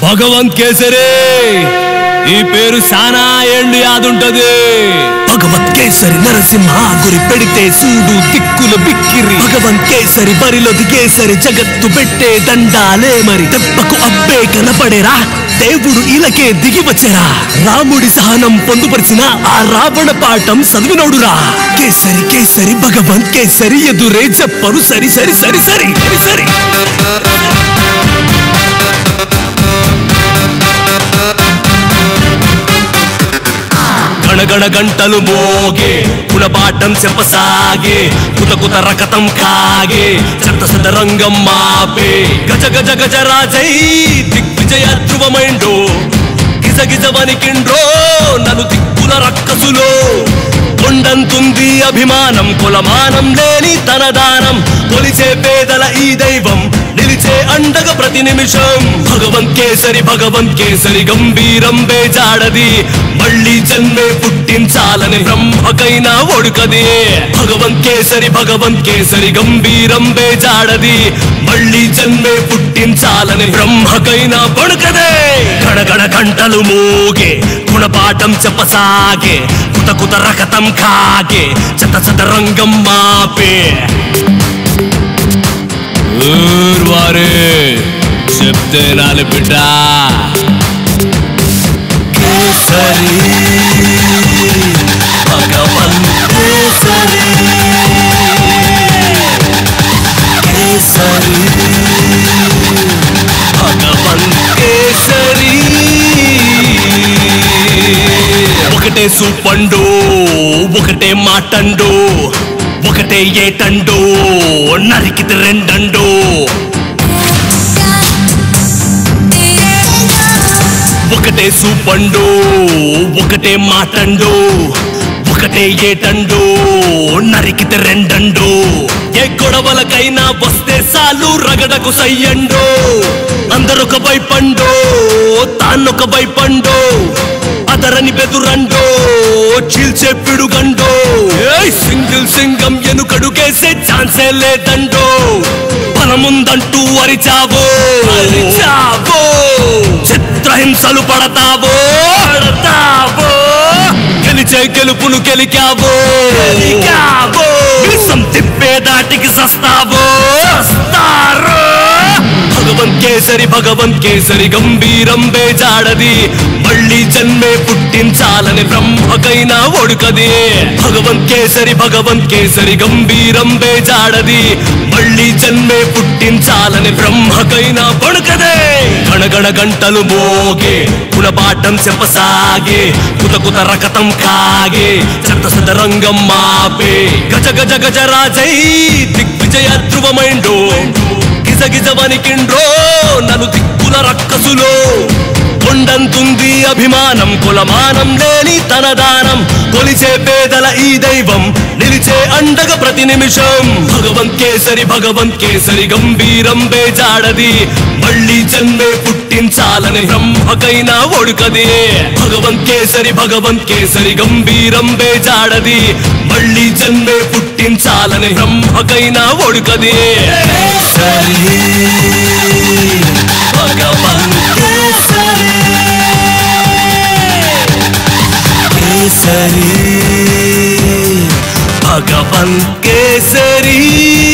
భగవంత్ కేసరి ఈ పేరు సానా ఏండు యాదుంటది భగవత్ కేసరి నరసింహ గురి పెడితే సూడు దిక్కుల బిక్కిరి భగవంత్ కేసరి బరిలో దిగేసరి జగత్తు పెట్టే దండాలే మరి దెబ్బకు అబ్బే కనపడేరా దేవుడు ఇలకే దిగి వచ్చేరా రాముడి సహనం పొందుపరిచిన ఆ రావణ పాఠం చదివినోడురా కేసరి కేసరి భగవంత్ కేసరి ఎదురే చెప్పరు సరి సరి సరి సరి సరి సరి గణగణ గంటలు మోగే గుణపాఠం చెప్పసాగే కుత కుత రకతం కాగే చెత్త సదరంగం మాపే గజ గజ గజ రాజై దిగ్విజయ ధ్రువమైండో గిజ గిజ వనికిండ్రో నలు దిక్కుల రక్కసులో కొండంతుంది అభిమానం కులమానం లేని తన దానం కొలిచే పేదల ఈ దైవం నిలిచే అండగ ప్రతి నిమిషం భగవంత్ కేసరి భగవంత్ కేసరి గంభీరం బేజాడది మళ్ళీ జన్మే పుట్టించాలని బ్రహ్మకైనా ఒడుకది భగవంత్ కేసరి భగవంత్ కేసరి గంభీరం బేజాడది మళ్ళీ జన్మే పుట్టించాలని బ్రహ్మకైనా పడుకదే గణగణ గంటలు మోగే గుణపాఠం చెప్పసాగే కుత కుత రకతం కాగే చత చత రంగం మాపే ఊర్వారే చెప్తే నాలు బిడ్డ కేసరి భగవన్ కేసరి కేసరి భగవన్ కేసరి ఒకటే సూపండు ఒకటే మాటండు ఒకటే ఏటండు నరికితే రెండండు ఒకటే సూపండు ఒకటే మాటండు ఒకటే ఏటండు నరికితే రెండండు ఏ గొడవలకైనా వస్తే సాలు రగడకు సయ్యండు అందరొక వైపండు తానొక వైపండు అదరని బెదురండో చీల్చే పిడుగండో ఏయ్ సింగిల్ సింగం ఎనుకడుకేసే ఛాన్సే లేదండో బలముందంటూ అరిచావో అరిచావో చిత్రహింసలు పడతావో పడతావో గెలిచే గెలుపును గెలికావో గెలికావో విషం తిప్పే దాటికి సస్తావో సస్తారో భగవంత్ కేసరి భగవంత్ కేసరి గంభీరం బేజాడది మళ్ళీ జన్మే పుట్టించాలని బ్రహ్మకైనా ఒడుకది భగవంత్ కేసరి భగవంత్ కేసరి గంభీరం బేజాడది మళ్ళీ జన్మే పుట్టించాలని బ్రహ్మకైనా పడుకదే గణగణ గంటలు మోగే గుణపాఠం చెప్పసాగే కుత కుత రకతం కాగే చెత్త సదరంగం మాపే గజ గజ గజ రాజై దిగ్విజయ ధ్రువమైండో గిజ గిజ వనికిండ్రో నలు దిక్కుల రక్కసులో కొండంతుంది అభిమానం కులమానం లేని తన దానం కొలిచే పేదల ఈ దైవం నిలిచే అండగ ప్రతి నిమిషం భగవంత్ కేసరి భగవంత్ కేసరి గంభీరం బేజాడది మళ్ళీ జన్మే పుట్టించాలని బ్రహ్మకైనా ఒడుకది భగవంత్ కేసరి భగవంత్ కేసరి గంభీరం బేజాడది మళ్ళీ జన్మే పుట్టించాలని బ్రహ్మకైనా ఒడుకది కేసరి భగవంత్ కేసరి కేసరి భగవంత్ కేసరి